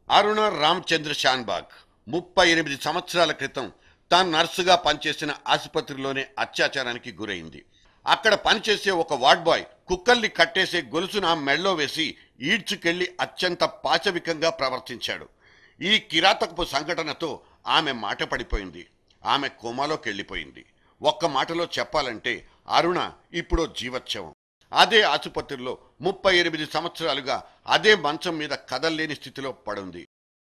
అరుణ రామచంద్ర షాన్బాగ్ ముప్పై ఎనిమిది సంవత్సరాల క్రితం తాను నర్సుగా పనిచేసిన ఆసుపత్రిలోనే అత్యాచారానికి గురైంది అక్కడ పనిచేసే ఒక వార్డ్ బాయ్ కుక్కల్ని కట్టేసే గొలుసును ఆమె మెళ్ళో వేసి ఈడ్చుకెళ్లి అత్యంత పాచవికంగా ప్రవర్తించాడు ఈ కిరాతకపు సంఘటనతో ఆమె మాట పడిపోయింది ఆమె కోమాలోకి వెళ్ళిపోయింది ఒక్క మాటలో చెప్పాలంటే అరుణ ఇప్పుడు జీవోత్సవం అదే ఆసుపత్రిలో ముప్పై ఎనిమిది సంవత్సరాలుగా అదే మంచం మీద కదల్లేని స్థితిలో పడుంది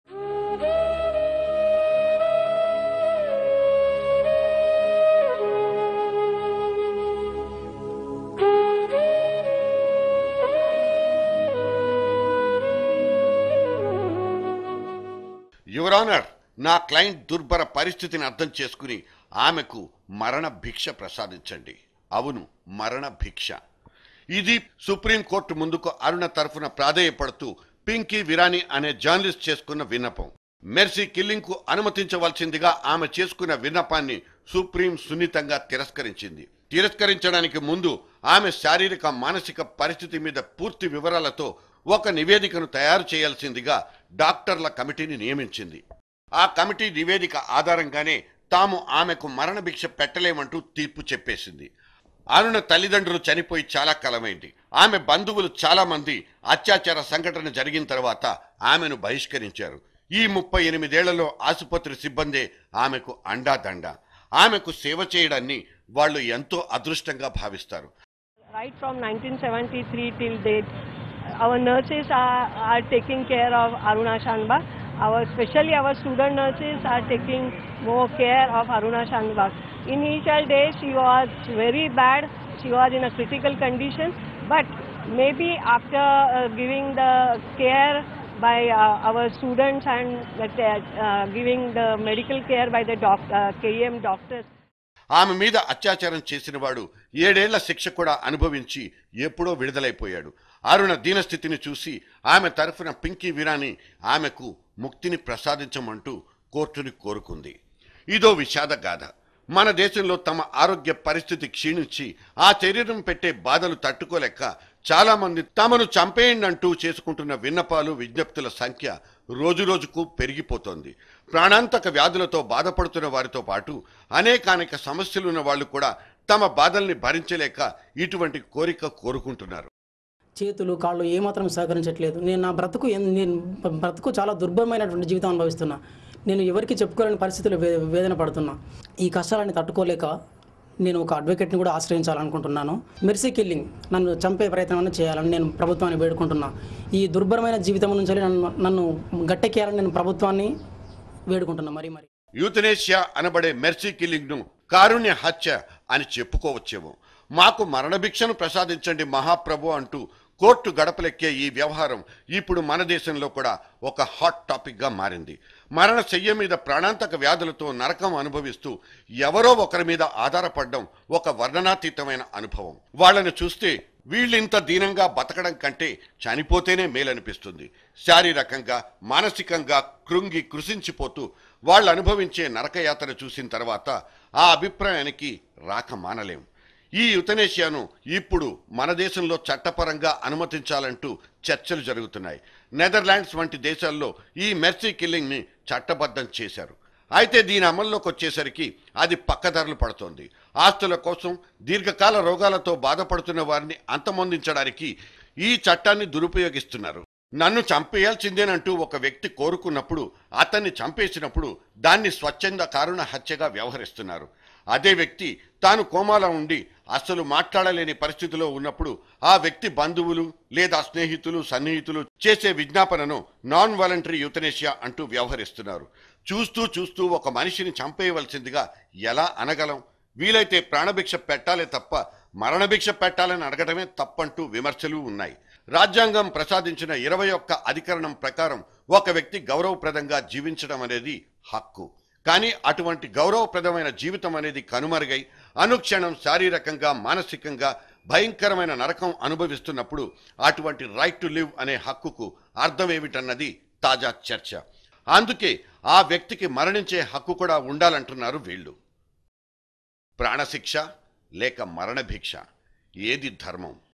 యువరానర్ నా క్లయింట్ దుర్భర పరిస్థితిని అర్థం చేసుకుని ఆమెకు మరణ భిక్ష ప్రసాదించండి అవును మరణ భిక్ష ఇది సుప్రీంకోర్టు ముందుకు అరుణ తరఫున ప్రాధేయపడుతూ పింకీ విరాని అనే జర్నలిస్ట్ చేసుకున్న విన్నపం మెర్సీ కిల్లింగ్ కు అనుమతించవలసిందిగా ఆమె చేసుకున్న విన్నపాన్ని సుప్రీం సున్నితంగా తిరస్కరించింది తిరస్కరించడానికి ముందు ఆమె శారీరక మానసిక పరిస్థితి మీద పూర్తి వివరాలతో ఒక నివేదికను తయారు చేయాల్సిందిగా డాక్టర్ల కమిటీని నియమించింది ఆ కమిటీ నివేదిక ఆధారంగానే తాము ఆమెకు మరణభిక్ష పెట్టలేమంటూ తీర్పు చెప్పేసింది అరుణ తల్లిదండ్రులు చనిపోయి చాలా కాలమైంది ఆమె బంధువులు చాలా మంది అత్యాచార సంఘటన జరిగిన తర్వాత ఆమెను బహిష్కరించారు ఈ ముప్పై ఎనిమిదేళ్లలో ఆసుపత్రి సిబ్బందే ఆమెకు అండాదండ ఆమెకు సేవ చేయడాన్ని వాళ్ళు ఎంతో అదృష్టంగా భావిస్తారు Right from 1973 till date, our nurses are, are taking care of Aruna Shanbag. Our, especially our student nurses are taking more care of Aruna Shanbag. Initial days she was very bad, she was in a critical condition, but maybe after uh, giving the care by uh, our students and uh, uh, giving the medical care by the doc, uh, KM doctors, ఆమె మీద అత్యాచారం చేసిన వాడు ఏడేళ్ల శిక్ష కూడా అనుభవించి ఎప్పుడో విడుదలైపోయాడు అరుణ దీనస్థితిని చూసి ఆమె తరఫున పింకీ వీరాని ఆమెకు ముక్తిని ప్రసాదించమంటూ కోర్టుని కోరుకుంది ఇదో విషాద గాథ మన దేశంలో తమ ఆరోగ్య పరిస్థితి క్షీణించి ఆ శరీరం పెట్టే బాధలు తట్టుకోలేక చాలా మంది తమను చంపేయండి అంటూ చేసుకుంటున్న విన్నపాలు విజ్ఞప్తుల సంఖ్య రోజురోజుకు పెరిగిపోతోంది ప్రాణాంతక వ్యాధులతో బాధపడుతున్న వారితో పాటు అనేకానేక సమస్యలు ఉన్న వాళ్ళు కూడా తమ బాధల్ని భరించలేక ఇటువంటి కోరిక కోరుకుంటున్నారు చేతులు కాళ్ళు ఏమాత్రం సహకరించట్లేదు నేను నా బ్రతుకు ఎన్- నేను బ్రతుకు చాలా దుర్భరమైనటువంటి జీవితం అనుభవిస్తున్నా నేను ఎవరికి చెప్పుకోలేని పరిస్థితులు వే వేదన పడుతున్నా ఈ కష్టాలని తట్టుకోలేక నేను ఒక అడ్వకేట్ని కూడా ఆశ్రయించాలనుకుంటున్నాను మెర్సీ కిల్లింగ్ నన్ను చంపే ప్రయత్నం చేయాలని నేను ప్రభుత్వాన్ని వేడుకుంటున్నా ఈ దుర్భరమైన జీవితం నుంచి నన్ను నన్ను గట్టెక్కేయాలని నేను ప్రభుత్వాన్ని వేడుకుంటున్నా మరీ మరి యూతనేషియా అనబడే మెర్సీ కిల్లింగ్ ను కారుణ్య హత్య అని చెప్పుకోవచ్చేమో మాకు మరణభిక్షను ప్రసాదించండి మహాప్రభు అంటూ కోర్టు గడపలెక్కే ఈ వ్యవహారం ఇప్పుడు మన దేశంలో కూడా ఒక హాట్ టాపిక్ గా మారింది మరణ శయ్య మీద ప్రాణాంతక వ్యాధులతో నరకం అనుభవిస్తూ ఎవరో ఒకరి మీద ఆధారపడడం ఒక వర్ణనాతీతమైన అనుభవం వాళ్ళని చూస్తే వీళ్ళింత దీనంగా బతకడం కంటే చనిపోతేనే మేలనిపిస్తుంది శారీరకంగా మానసికంగా కృంగి కృషించిపోతూ వాళ్ళు అనుభవించే నరకయాతన చూసిన తర్వాత ఆ అభిప్రాయానికి రాక మానలేం ఈ యుతనేషియాను ఇప్పుడు మన దేశంలో చట్టపరంగా అనుమతించాలంటూ చర్చలు జరుగుతున్నాయి నెదర్లాండ్స్ వంటి దేశాల్లో ఈ మెర్సీ కిల్లింగ్ ని చట్టబద్ధం చేశారు అయితే దీని అమల్లోకి వచ్చేసరికి అది పక్కదారులు పడుతోంది ఆస్తుల కోసం దీర్ఘకాల రోగాలతో బాధపడుతున్న వారిని అంతమొందించడానికి ఈ చట్టాన్ని దురుపయోగిస్తున్నారు నన్ను చంపేయాల్సిందేనంటూ ఒక వ్యక్తి కోరుకున్నప్పుడు అతన్ని చంపేసినప్పుడు దాన్ని స్వచ్ఛంద కారుణ హత్యగా వ్యవహరిస్తున్నారు అదే వ్యక్తి తాను కోమాలో ఉండి అస్సలు మాట్లాడలేని పరిస్థితిలో ఉన్నప్పుడు ఆ వ్యక్తి బంధువులు లేదా స్నేహితులు సన్నిహితులు చేసే విజ్ఞాపనను నాన్ వాలంటరీ యూతనేషియా అంటూ వ్యవహరిస్తున్నారు చూస్తూ చూస్తూ ఒక మనిషిని చంపేయవలసిందిగా ఎలా అనగలం వీలైతే ప్రాణభిక్ష పెట్టాలే తప్ప మరణభిక్ష పెట్టాలని అడగడమే తప్పంటూ విమర్శలు ఉన్నాయి రాజ్యాంగం ప్రసాదించిన ఇరవై ఒక్క అధికరణం ప్రకారం ఒక వ్యక్తి గౌరవప్రదంగా జీవించడం అనేది హక్కు కానీ అటువంటి గౌరవప్రదమైన జీవితం అనేది కనుమరుగై అనుక్షణం శారీరకంగా మానసికంగా భయంకరమైన నరకం అనుభవిస్తున్నప్పుడు అటువంటి రైట్ టు లివ్ అనే హక్కుకు అర్థమేమిటన్నది తాజా చర్చ అందుకే ఆ వ్యక్తికి మరణించే హక్కు కూడా ఉండాలంటున్నారు వీళ్ళు ప్రాణశిక్ష లేక మరణభిక్ష ఏది ధర్మం